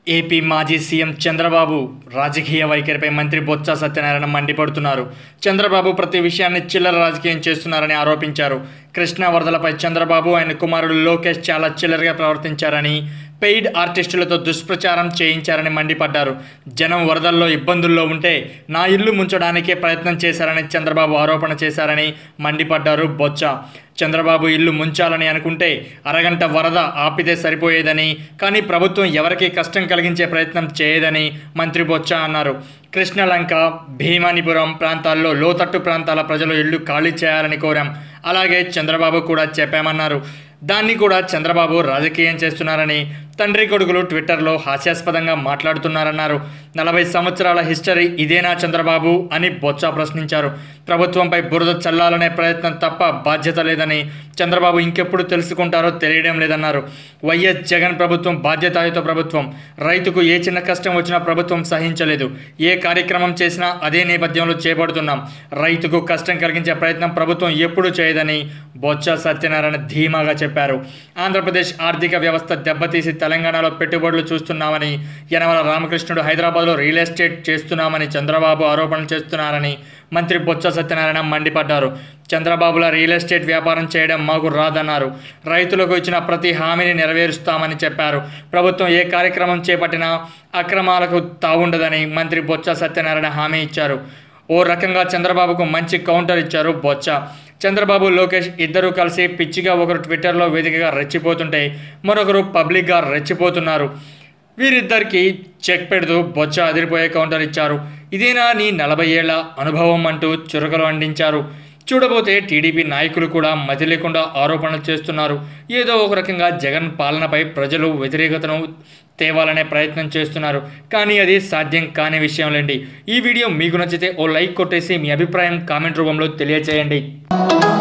AP మాజీ CM Chandrababu రాజకీయ వైఖరిపై మంత్రి బొత్స సత్యనారాయణ మండిపడుతున్నారు చంద్రబాబు ప్రతి విషయాన్ని చిల్లర రాజకీయం చేస్తున్నారని ఆరోపించారు కృష్ణా వరదలపై చంద్రబాబు ఆయన కుమారుడు లోకేష్ చాలా చిల్లరగా ప్రవర్తించారని పెయిడ్ ఆర్టిస్టులతో దుష్ప్రచారం చేయించారని మండిపడ్డారు జనం వరదల్లో ఇబ్బందుల్లో ఉంటే నా ఇల్లు ముంచడానికే ప్రయత్నం చేశారని చంద్రబాబు ఆరోపణ చేశారని మండిపడ్డారు బొత్స చంద్రబాబు ఇల్లు ముంచాలని అనుకుంటే అరగంట వరద ఆపితే సరిపోయేదని కానీ ప్రభుత్వం ఎవరికీ కష్టం కలిగించే ప్రయత్నం చేయదని మంత్రి బొత్స అన్నారు కృష్ణలంక భీమానిపురం ప్రాంతాల్లో లోతట్టు ప్రాంతాల ప్రజలు ఇల్లు ఖాళీ చేయాలని కోరాం అలాగే చంద్రబాబు కూడా చెప్పామన్నారు దాన్ని కూడా చంద్రబాబు రాజకీయం చేస్తున్నారని తండ్రి కొడుకులు ట్విట్టర్లో హాస్యాస్పదంగా మాట్లాడుతున్నారన్నారు నలభై సంవత్సరాల హిస్టరీ ఇదేనా చంద్రబాబు అని బొత్స ప్రశ్నించారు ప్రభుత్వంపై బురద చల్లాలనే ప్రయత్నం తప్ప బాధ్యత లేదని చంద్రబాబు ఇంకెప్పుడు తెలుసుకుంటారో తెలియడం లేదన్నారు వైఎస్ జగన్ ప్రభుత్వం బాధ్యతాయుత ప్రభుత్వం రైతుకు ఏ చిన్న కష్టం వచ్చినా ప్రభుత్వం సహించలేదు ఏ కార్యక్రమం చేసినా అదే నేపథ్యంలో చేపడుతున్నాం రైతుకు కష్టం కలిగించే ప్రయత్నం ప్రభుత్వం ఎప్పుడూ చేయదని బొత్స సత్యనారాయణ ధీమాగా చెప్పారు ఆంధ్రప్రదేశ్ ఆర్థిక వ్యవస్థ దెబ్బతీసి తెలంగాణలో పెట్టుబడులు చూస్తున్నామని యనమల రామకృష్ణుడు హైదరాబాద్లో రియల్ ఎస్టేట్ చేస్తున్నామని చంద్రబాబు ఆరోపణలు చేస్తున్నారని మంత్రి బొత్స సత్యనారాయణ మండిపడ్డారు చంద్రబాబుల రియల్ ఎస్టేట్ వ్యాపారం చేయడం మాకు రాదన్నారు రైతులకు ఇచ్చిన ప్రతి హామీని నెరవేరుస్తామని చెప్పారు ప్రభుత్వం ఏ కార్యక్రమం చేపట్టినా అక్రమాలకు తావుండదని మంత్రి బొత్స సత్యనారాయణ హామీ ఇచ్చారు ఓ రకంగా చంద్రబాబుకు మంచి కౌంటర్ ఇచ్చారు బొత్స చంద్రబాబు లోకేష్ ఇద్దరూ కలిసి పిచ్చిగా ఒకరు ట్విట్టర్లో వేదికగా రెచ్చిపోతుంటే మరొకరు పబ్లిక్గా రెచ్చిపోతున్నారు వీరిద్దరికి చెక్ పెడుతూ బొచ్చ అదిరిపోయే కౌంటర్ ఇచ్చారు ఇదేనా నీ నలభై ఏళ్ల అనుభవం అంటూ చురకలు అందించారు చూడబోతే టీడీపీ నాయకులు కూడా మతి లేకుండా ఆరోపణలు చేస్తున్నారు ఏదో ఒక రకంగా జగన్ పాలనపై ప్రజలు వ్యతిరేకతను తేవాలనే ప్రయత్నం చేస్తున్నారు కానీ అది సాధ్యం కాని విషయంలేండి ఈ వీడియో మీకు నచ్చితే ఓ లైక్ కొట్టేసి మీ అభిప్రాయం కామెంట్ రూపంలో తెలియచేయండి